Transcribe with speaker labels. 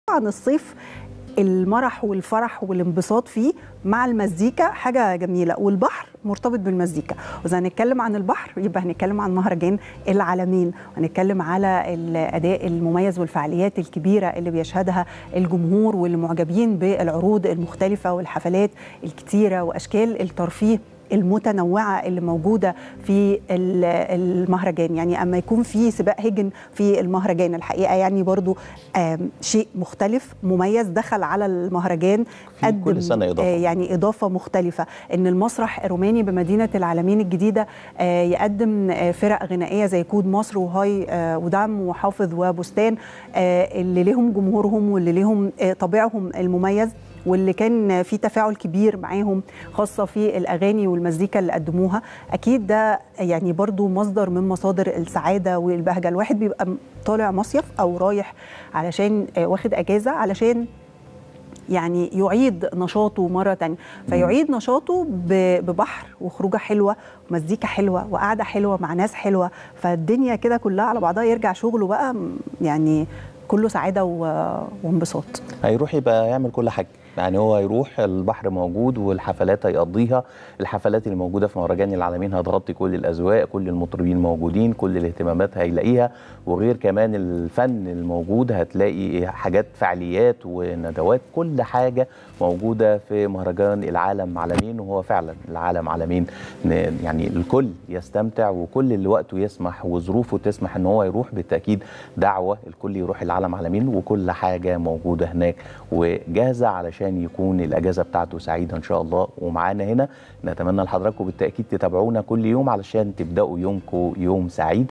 Speaker 1: طبعا الصيف المرح والفرح والانبساط فيه مع المزيكا حاجه جميله والبحر مرتبط بالمزيكا واذا هنتكلم عن البحر يبقى هنتكلم عن مهرجان العالمين وهنتكلم على الاداء المميز والفعاليات الكبيره اللي بيشهدها الجمهور والمعجبين بالعروض المختلفه والحفلات الكتيره واشكال الترفيه المتنوعه اللي موجوده في المهرجان يعني اما يكون في سباق هجن في المهرجان الحقيقه يعني برضو شيء مختلف مميز دخل على المهرجان
Speaker 2: قدم كل سنة إضافة.
Speaker 1: يعني اضافه مختلفه ان المسرح الروماني بمدينه العالمين الجديده يقدم فرق غنائيه زي كود مصر وهاي ودعم وحافظ وبستان اللي لهم جمهورهم واللي لهم طابعهم المميز واللي كان في تفاعل كبير معاهم خاصة في الأغاني والمزيكا اللي قدموها أكيد ده يعني برضو مصدر من مصادر السعادة والبهجة الواحد بيبقى طالع مصيف أو رايح علشان واخد أجازة علشان يعني يعيد نشاطه مرة تانية فيعيد نشاطه ببحر وخروجة حلوة ومزيكا حلوة وقعدة حلوة مع ناس حلوة فالدنيا كده كلها على بعضها يرجع شغله بقى يعني كله سعادة وانبساط
Speaker 2: هيروح يبقى يعمل كل حاجة يعني هو هيروح البحر موجود والحفلات هيقضيها الحفلات اللي موجوده في مهرجان العالمين هتغطي كل الاذواق كل المطربين موجودين كل الاهتمامات هيلاقيها وغير كمان الفن الموجود هتلاقي حاجات فعاليات وندوات كل حاجه موجوده في مهرجان العالم عالمين وهو فعلا العالم عالمين يعني الكل يستمتع وكل اللي وقته يسمح وظروفه تسمح ان هو يروح بالتاكيد دعوه الكل يروح العالم عالمين وكل حاجه موجوده هناك وجاهزه علشان عشان يكون الاجازه بتاعته سعيده ان شاء الله ومعانا هنا نتمنى لحضراتكم بالتاكيد تتابعونا كل يوم علشان تبداوا يومكم يوم سعيد